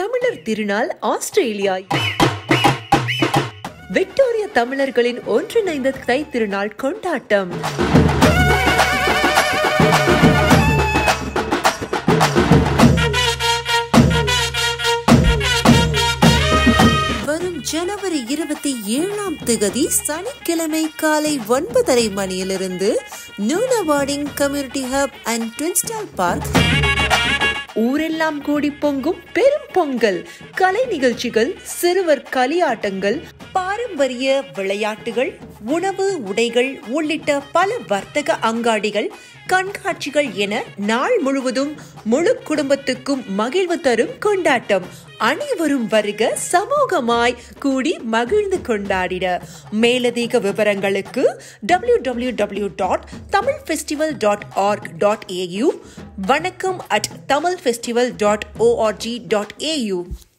தமிழர் திருநாள் Australia Victoria தமிழர்களின் ஒன்றிணைந்த தை திருநாள் கொண்டாட்டம் வரும் ஜனவரி இருபத்தி ஏழாம் திகதி சனிக்கிழமை காலை ஒன்பதரை மணியிலிருந்து Nunawading Community Hub and Tunstall Park ஊரெல்லாம் கூடி பொங்கும் பெரும் பொங்கல் கலை நிகழ்ச்சிகள் சிறுவர் களியாட்டங்கள் பாரம்பரிய விளையாட்டுகள் உணவு உடைகள் உள்ளிட்ட பல வர்த்தக அங்காடிகள் கண்காட்சிகள் என நாள் முழுவதும் முழு குடும்பத்துக்கும் மகிழ்வு தரும் கொண்டாட்டம் அனைவரும் வருக சமூகமாய் கூடி மகிழ்ந்து கொண்டாடிட மேலதிக விவரங்களுக்கு W W W dot Tamil festival dot org dot AU வணக்கம் at Tamil festival dot ORG dot AU